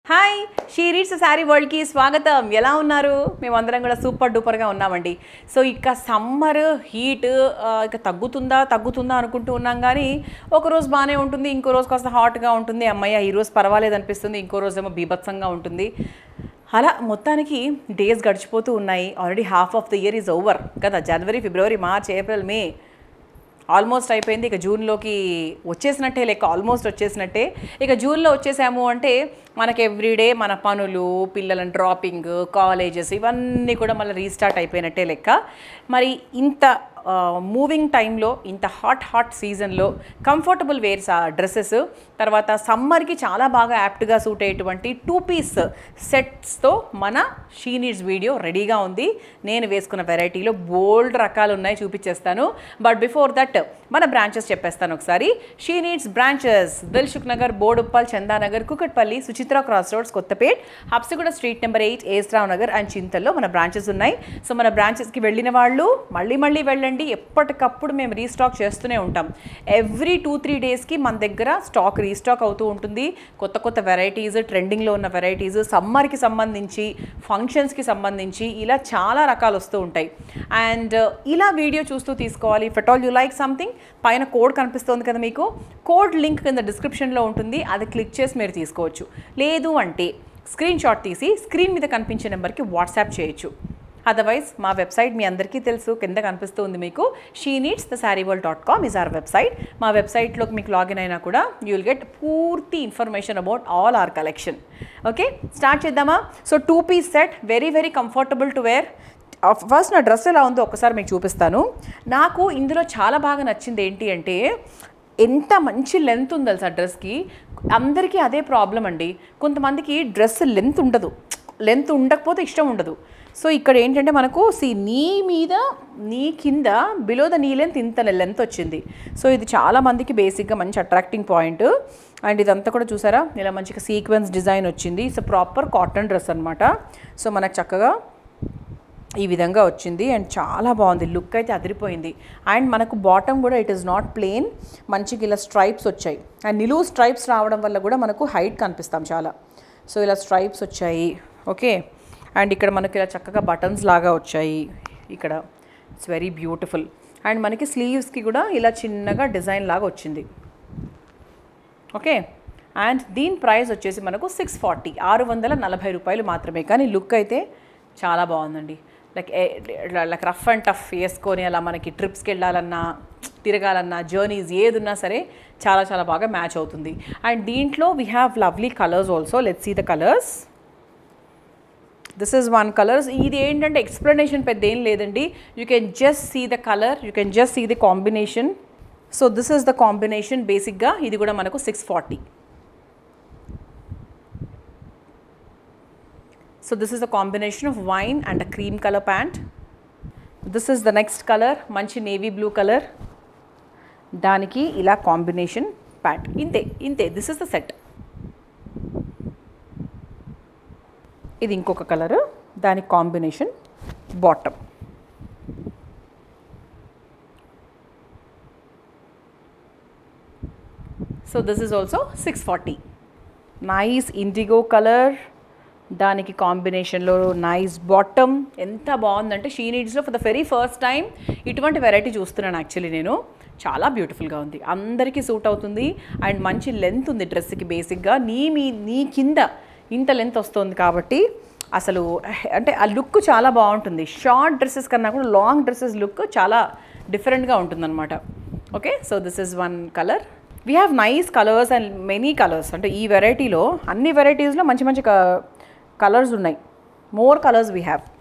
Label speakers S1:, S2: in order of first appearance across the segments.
S1: hi she reads saree వరల్డ్కి స్వాగతం ఎలా ఉన్నారు మేమందరం కూడా సూపర్ డూపర్గా ఉన్నామండి సో ఇక సమ్మర్ హీట్ ఇక తగ్గుతుందా తగ్గుతుందా అనుకుంటూ ఉన్నాం కానీ ఒక రోజు బాగానే ఉంటుంది ఇంకో రోజు కాస్త హాట్గా ఉంటుంది అమ్మయ్య ఈ రోజు పర్వాలేదు అనిపిస్తుంది ఇంకో రోజు ఏమో బీభత్సంగా ఉంటుంది అలా మొత్తానికి డేస్ గడిచిపోతూ ఉన్నాయి already half of the year is over కదా జనవరి ఫిబ్రవరి మార్చ్ ఏప్రిల్ మే ఆల్మోస్ట్ అయిపోయింది ఇక జూన్లోకి వచ్చేసినట్టే లెక్క ఆల్మోస్ట్ వచ్చేసినట్టే ఇక జూన్లో వచ్చేసాము అంటే మనకి ఎవ్రీడే మన పనులు పిల్లల డ్రాపింగ్ కాలేజెస్ ఇవన్నీ కూడా మళ్ళీ రీస్టార్ట్ అయిపోయినట్టే లెక్క మరి ఇంత మూవింగ్ టైంలో ఇంత హాట్ హాట్ సీజన్లో కంఫర్టబుల్ వేర్స్ ఆ డ్రెస్సెస్ తర్వాత సమ్మర్కి చాలా బాగా యాప్ట్గా సూట్ అయ్యేటువంటి టూ పీస్ సెట్స్తో మన షీ నీడ్స్ వీడియో రెడీగా ఉంది నేను వేసుకున్న వెరైటీలో బోల్డ్ రకాలు ఉన్నాయి చూపించేస్తాను బట్ బిఫోర్ దట్ మన బ్రాంచెస్ చెప్పేస్తాను ఒకసారి she needs branches Dilsukh Nagar Boduppal Chandanagar Kukatpally Suchitra cross roads Kothapet Habsiguda street number eight ఏస్రావ్ నగర్ అండ్ చింతల్లో మన బ్రాంచెస్ ఉన్నాయి సో మన బ్రాంచెస్కి వెళ్ళిన వాళ్ళు మళ్ళీ మళ్ళీ వెళ్ళండి ఎప్పటికప్పుడు మేము రీస్టాక్ చేస్తూనే ఉంటాం ఎవ్రీ టూ త్రీ డేస్కి మన దగ్గర స్టాక్ రీస్టాక్ అవుతూ ఉంటుంది కొత్త కొత్త వెరైటీస్ ట్రెండింగ్లో ఉన్న వెరైటీస్ సమ్మర్కి సంబంధించి ఫంక్షన్స్కి సంబంధించి ఇలా చాలా రకాలు వస్తూ ఉంటాయి అండ్ ఇలా వీడియో చూస్తూ తీసుకోవాలి if at all you like something పైన కోడ్ కనిపిస్తుంది కదా మీకు కోడ్ లింక్ కింద డిస్క్రిప్షన్లో ఉంటుంది అది క్లిక్ చేసి మీరు తీసుకోవచ్చు లేదు అంటే స్క్రీన్ షాట్ తీసి స్క్రీన్ మీద కనిపించే నెంబర్కి వాట్సాప్ చేయొచ్చు అదర్వైజ్ మా వెబ్సైట్ మీ అందరికీ తెలుసు కింద కనిపిస్తూ ఉంది మీకు she needs the saree world dot com is our website మా వెబ్సైట్లోకి మీకు లాగిన్ అయినా కూడా యూ విల్ గెట్ పూర్తి information about all our collection okay start చేద్దామా so two piece set very very comfortable to wear first నా డ్రెస్ ఎలా ఉందో ఒకసారి మీకు చూపిస్తాను నాకు ఇందులో చాలా బాగా నచ్చింది ఏంటి అంటే ఎంత మంచి లెంత్ ఉంది తెలుసా డ్రెస్కి అందరికీ అదే ప్రాబ్లం అండి కొంతమందికి డ్రెస్ లెంత్ ఉండదు లెంత్ ఉండకపోతే ఇష్టం ఉండదు సో ఇక్కడ ఏంటంటే మనకు సి నీ మీద నీ కింద బిలో ద నీ లెంత్ ఇంత లెంత్ వచ్చింది సో ఇది చాలా మందికి బేసిక్గా మంచి అట్రాక్టింగ్ పాయింట్ అండ్ ఇదంతా కూడా చూసారా ఇలా మంచిగా సీక్వెన్స్ డిజైన్ వచ్చింది ఇట్స్ ప్రాపర్ కాటన్ డ్రెస్ అనమాట సో మనకు చక్కగా ఈ విధంగా వచ్చింది అండ్ చాలా బాగుంది లుక్ అయితే అదిరిపోయింది అండ్ మనకు బాటమ్ కూడా ఇట్ ఈస్ నాట్ ప్లెయిన్ మంచిగా ఇలా స్ట్రైప్స్ వచ్చాయి అండ్ నిలువు స్ట్రైప్స్ రావడం వల్ల కూడా మనకు హైట్ కనిపిస్తాం చాలా సో ఇలా స్ట్రైప్స్ వచ్చాయి ఓకే అండ్ ఇక్కడ మనకి ఇలా చక్కగా బటన్స్ లాగా వచ్చాయి ఇక్కడ ఇట్స్ వెరీ బ్యూటిఫుల్ అండ్ మనకి స్లీవ్స్కి కూడా ఇలా చిన్నగా డిజైన్ లాగా వచ్చింది ఓకే అండ్ దీని ప్రైస్ వచ్చేసి మనకు సిక్స్ ఫార్టీ ఆరు వందల నలభై రూపాయలు మాత్రమే కానీ లుక్ అయితే చాలా బాగుందండి like like rough and tough వేసుకొని అలా మనకి ట్రిప్స్కి వెళ్ళాలన్నా తిరగాలన్నా జర్నీస్ ఏది ఉన్నా సరే చాలా చాలా బాగా మ్యాచ్ అవుతుంది అండ్ దీంట్లో we have lovely colours also let see the colours this is one colours ఇది ఏంటంటే ఎక్స్ప్లెనేషన్ పెద్ద ఏం లేదండి you can just see the colour you can just see the combination so this is the combination బేసిక్గా ఇది కూడా మనకు six forty so this is the combination of wine and a cream colour pant this is the next colour మంచి navy blue colour దానికి ఇలా combination pant ఇంతే ఇంతే this is the set ఇది ఇంకొక కలర్ దాని combination bottom so this is also six forty nice indigo colour దానికి కాంబినేషన్లో నైస్ బాటమ్ ఎంత బాగుందంటే షీ నీడ్స్లో for the very first time ఇటువంటి వెరైటీ చూస్తున్నాను యాక్చువల్లీ నేను చాలా బ్యూటిఫుల్గా ఉంది అందరికీ సూట్ అవుతుంది అండ్ మంచి లెంత్ ఉంది డ్రెస్కి బేసిక్గా నీ మీ నీ కింద ఇంత లెంత్ వస్తుంది కాబట్టి అసలు అంటే ఆ లుక్ చాలా బాగుంటుంది షార్ట్ డ్రెస్సెస్ కన్నా కూడా లాంగ్ డ్రెస్సెస్ లుక్ చాలా డిఫరెంట్గా ఉంటుందన్నమాట okay so this is one colour we have nice colours and many colours అంటే ఈ వెరైటీలో అన్ని వెరైటీస్లో మంచి మంచి కలర్స్ ఉన్నాయి మోర్ కలర్స్ వీ హ్యావ్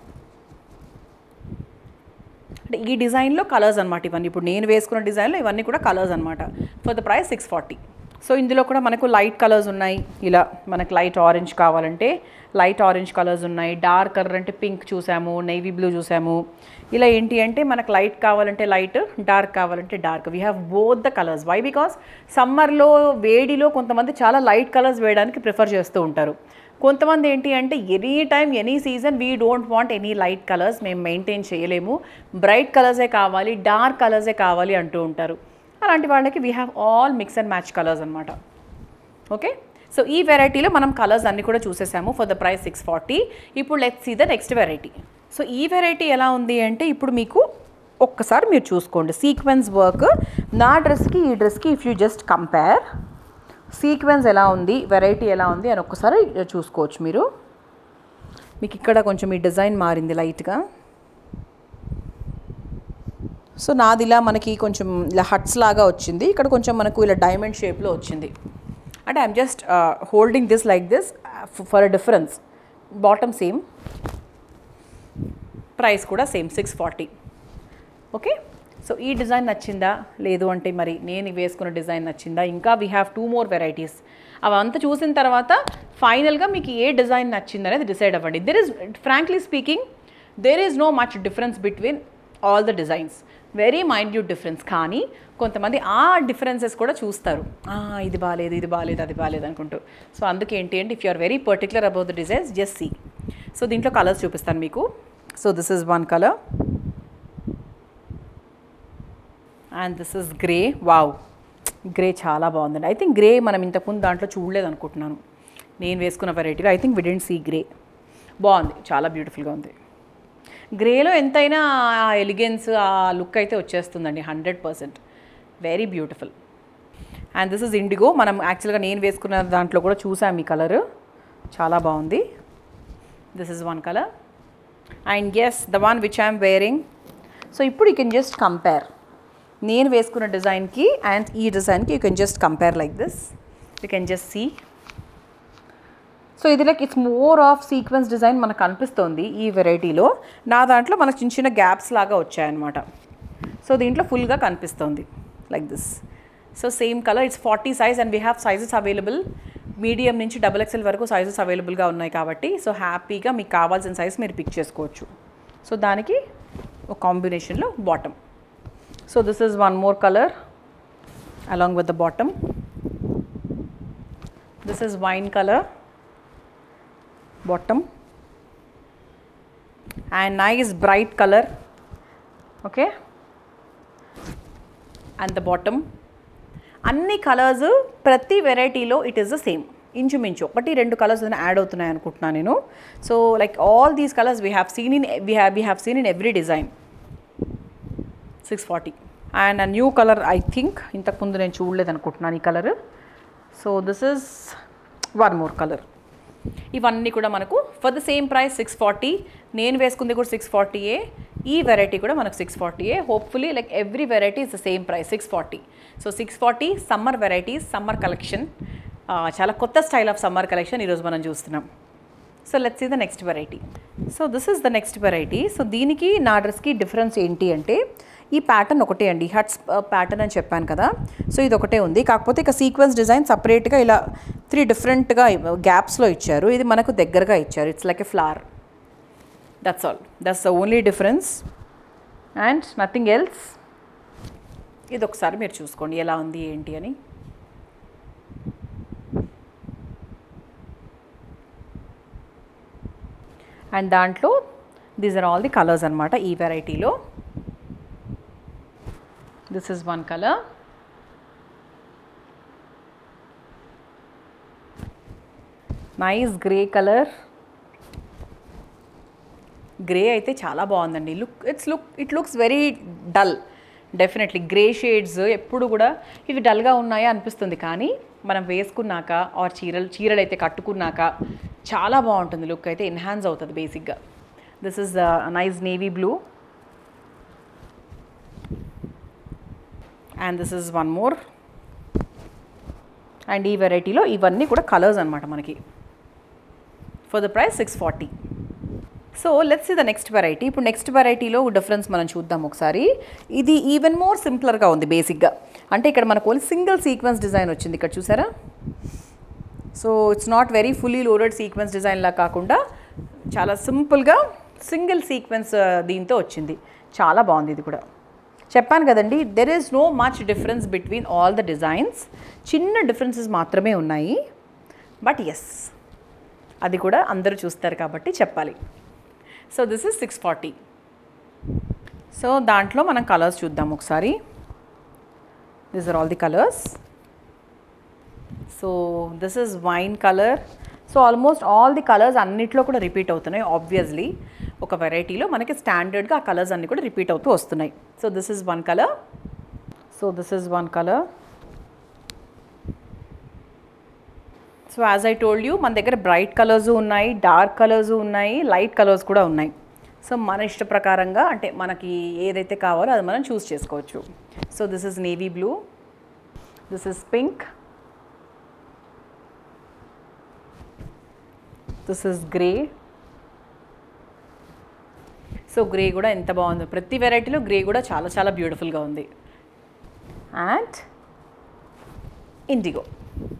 S1: అంటే ఈ డిజైన్లో కలర్స్ అనమాట ఇవన్నీ ఇప్పుడు నేను వేసుకున్న డిజైన్లో ఇవన్నీ కూడా కలర్స్ అనమాట for the price six forty so ఇందులో కూడా మనకు లైట్ కలర్స్ ఉన్నాయి ఇలా మనకు లైట్ ఆరెంజ్ కావాలంటే లైట్ ఆరెంజ్ కలర్స్ ఉన్నాయి డార్క్ కలర్ అంటే పింక్ చూసాము నేవీ బ్లూ చూసాము ఇలా ఏంటి అంటే మనకు లైట్ కావాలంటే లైట్ డార్క్ కావాలంటే dark we have both the colours why because సమ్మర్లో వేడిలో కొంతమంది చాలా లైట్ కలర్స్ వేయడానికి ప్రిఫర్ చేస్తూ ఉంటారు కొంతమంది ఏంటి అంటే any time any season we don't want any light colours మేము మెయింటైన్ చేయలేము బ్రైట్ కలర్సే కావాలి డార్క్ కలర్సే కావాలి అంటూ ఉంటారు అలాంటి వాళ్ళకి we have all mix and match colours అనమాట ఓకే సో ఈ వెరైటీలో మనం కలర్స్ అన్ని కూడా చూసేసాము for the price six forty ఇప్పుడు let's see the next variety so ఈ వెరైటీ ఎలా ఉంది అంటే ఇప్పుడు మీకు ఒక్కసారి మీరు చూసుకోండి సీక్వెన్స్ వర్క్ నా డ్రెస్కి ఈ డ్రెస్కి if you just compare sequence ఎలా ఉంది వెరైటీ ఎలా ఉంది అని ఒక్కసారి చూసుకోవచ్చు మీరు మీకు ఇక్కడ కొంచెం ఈ డిజైన్ మారింది లైట్గా సో నాది ఇలా మనకి కొంచెం ఇలా హట్స్ లాగా వచ్చింది ఇక్కడ కొంచెం మనకు ఇలా డైమండ్ షేప్లో వచ్చింది అంటే I'm just holding this like this for a difference bottom same price కూడా same six forty okay so ఈ డిజైన్ నచ్చిందా లేదు అంటే మరి నేను వేసుకున్న డిజైన్ నచ్చిందా ఇంకా we have two more varieties అవంతా చూసిన తర్వాత ఫైనల్గా మీకు ఏ డిజైన్ నచ్చింది అనేది డిసైడ్ అవ్వండి there is frankly speaking there is no much difference between all the designs very minute difference కానీ కొంతమంది ఆ డిఫరెన్సెస్ కూడా చూస్తారు "ఆ, ఇది బాగాలేదు ఇది బాగాలేదు అది బాగాలేదు అనుకుంటూ సో అందుకే ఏంటి అంటే if you are very particular about the designs just see so దీంట్లో కలర్స్ చూపిస్తాను మీకు so this is one colour and this is grey wow grey చాలా బాగుందండి ఐ థింక్ గ్రే మనం ఇంతకుముందు దాంట్లో చూడలేదు అనుకుంటున్నాను నేను వేసుకున్న వెరైటీలో I think we didn't see grey బాగుంది చాలా బ్యూటిఫుల్గా ఉంది గ్రేలో ఎంతైనా ఆ ఎలిగెన్స్ ఆ లుక్ అయితే వచ్చేస్తుందండి hundred percent very beautiful and this is indigo మనం యాక్చువల్గా నేను వేసుకున్న దాంట్లో కూడా చూసాం ఈ కలర్ చాలా బాగుంది this is one colour and yes the one which I'm wearing so ఇప్పుడు యూ కెన్ జస్ట్ కంపేర్ నేను వేసుకున్న డిజైన్కి అండ్ ఈ డిజైన్కి you can just compare like this you can just see so ఇది like it's more of sequence design మనకు కనిపిస్తోంది ఈ వెరైటీలో నా దాంట్లో మనకు చిన్న చిన్న గ్యాప్స్ లాగా వచ్చాయన్నమాట సో దీంట్లో ఫుల్గా కనిపిస్తోంది like this so same colour it's forty size and we have sizes available medium నుంచి డబుల్ ఎక్స్ఎల్ వరకు సైజెస్ అవైలబుల్గా ఉన్నాయి కాబట్టి సో హ్యాపీగా మీకు కావాల్సిన సైజ్ మీరు పిక్ చేసుకోవచ్చు సో దానికి ఒక కాంబినేషన్లో bottom so this is one more colour along with the bottom this is wine colour bottom and nice bright color okay and the bottom అన్ని కలర్స్ ప్రతి వెరైటీలో ఇట్ ఈస్ ద సేమ్ ఇంచుమించు ఒకటి రెండు కలర్స్ యాడ్ అవుతున్నాయి అనుకుంటున్నాను నేను so like all these colours we have seen in we have we have seen in every design six forty and new colour I think ఇంతకుముందు నేను చూడలేదు అనుకుంటున్నాను ఈ colour so this is one more colour ఇవన్నీ కూడా మనకు for the same price six forty నేను వేసుకుంది కూడా సిక్స్ ఫార్టీయే ఈ వెరైటీ కూడా మనకు సిక్స్ ఫార్టీయే hopefully like every variety is the same price six forty so six forty summer varieties summer collection చాలా కొత్త స్టైల్ ఆఫ్ సమ్మర్ కలెక్షన్ ఈరోజు మనం చూస్తున్నాం so let's see the next variety so this is the next variety so దీనికి నా డ్రెస్కి difference ఏంటి అంటే ఈ ప్యాటర్న్ ఒకటే అండి హట్స్ ప్యాటర్న్ అని చెప్పాను కదా సో ఇది ఒకటే ఉంది కాకపోతే ఇక సీక్వెన్స్ డిజైన్ సపరేట్గా ఇలా త్రీ డిఫరెంట్గా గ్యాప్స్లో ఇచ్చారు ఇది మనకు దగ్గరగా ఇచ్చారు it's like a flower that's all that's the only difference and nothing else ఇది ఒకసారి మీరు చూసుకోండి ఎలా ఉంది ఏంటి అని అండ్ దాంట్లో these are all the colours అనమాట ఈ వెరైటీలో this is one colour nice grey colour grey అయితే చాలా బాగుందండి look it's look it looks very dull definitely grey shades ఎప్పుడు కూడా ఇవి డల్గా ఉన్నాయా అనిపిస్తుంది కానీ మనం వేసుకున్నాక ఆర్ చీరలు చీరలు అయితే కట్టుకున్నాక చాలా బాగుంటుంది లుక్ అయితే ఎన్హాన్స్ అవుతుంది బేసిక్గా this is nice navy blue and this is one more and ఈ వెరైటీలో ఇవన్నీ కూడా కలర్స్ అనమాట మనకి for the price six forty so let's the next variety ఇప్పుడు నెక్స్ట్ వెరైటీలో డిఫరెన్స్ మనం చూద్దాం ఒకసారి ఇది ఈవెన్ మోర్ సింప్లర్గా ఉంది బేసిక్గా అంటే ఇక్కడ మనకు ఓన్లీ సింగిల్ సీక్వెన్స్ డిజైన్ వచ్చింది ఇక్కడ చూసారా so it's not very fully loaded sequence డిజైన్లా కాకుండా చాలా సింపుల్గా సింగిల్ సీక్వెన్స్ దీంతో వచ్చింది చాలా బాగుంది ఇది కూడా చెప్పాను కదండి there is no much difference between all the designs చిన్న డిఫరెన్సెస్ మాత్రమే ఉన్నాయి బట్ ఎస్ అది కూడా అందరూ చూస్తారు కాబట్టి చెప్పాలి so this is six forty so దాంట్లో మనం కలర్స్ చూద్దాం ఒకసారి these are all the colours so this is wine colour so almost all the colours అన్నిట్లో కూడా రిపీట్ అవుతున్నాయి ఆబ్వియస్లీ ఒక వెరైటీలో మనకి స్టాండర్డ్గా ఆ కలర్స్ అన్నీ కూడా రిపీట్ అవుతూ వస్తున్నాయి so this is one colour so this is one colour so as I told you మన దగ్గర బ్రైట్ కలర్స్ ఉన్నాయి డార్క్ కలర్స్ ఉన్నాయి లైట్ కలర్స్ కూడా ఉన్నాయి సో మన ఇష్ట ప్రకారంగా అంటే మనకి ఏదైతే కావాలో అది మనం చూస్ చేసుకోవచ్చు so this is navy blue this is pink this is grey so grey కూడా ఎంత బాగుందో ప్రతి వెరైటీలో గ్రే కూడా చాలా చాలా బ్యూటిఫుల్గా ఉంది అండ్ ఇండిగో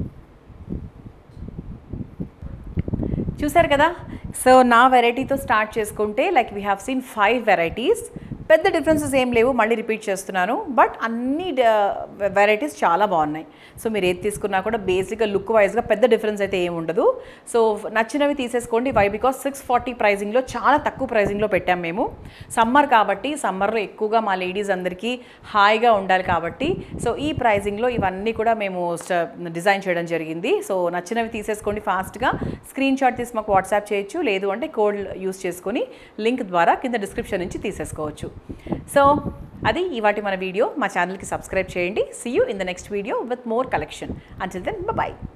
S1: చూసారు కదా సో నా వెరైటీతో స్టార్ట్ చేసుకుంటే like we have seen five varieties పెద్ద డిఫరెన్సెస్ ఏం లేవు మళ్ళీ రిపీట్ చేస్తున్నాను బట్ అన్ని వెరైటీస్ చాలా బాగున్నాయి సో మీరు ఏది తీసుకున్నా కూడా బేసిక్గా లుక్ వైజ్గా పెద్ద డిఫరెన్స్ అయితే ఏమి ఉండదు సో నచ్చినవి తీసేసుకోండి వై బికాస్ సిక్స్ ఫార్టీ ప్రైజింగ్లో చాలా తక్కువ ప్రైజింగ్లో పెట్టాం మేము సమ్మర్ కాబట్టి సమ్మర్లో ఎక్కువగా మా లేడీస్ అందరికీ హాయిగా ఉండాలి కాబట్టి సో ఈ ప్రైజింగ్లో ఇవన్నీ కూడా మేము డిజైన్ చేయడం జరిగింది సో నచ్చినవి తీసేసుకోండి ఫాస్ట్గా స్క్రీన్ షాట్ తీసి మాకు వాట్సాప్ చేయొచ్చు లేదు అంటే కోడ్ యూస్ చేసుకొని లింక్ ద్వారా కింద డిస్క్రిప్షన్ నుంచి తీసేసుకోవచ్చు సో అది ఇవాటి మన వీడియో మా ఛానల్కి సబ్స్క్రైబ్ చేయండి see you in the next video with more collection until then bye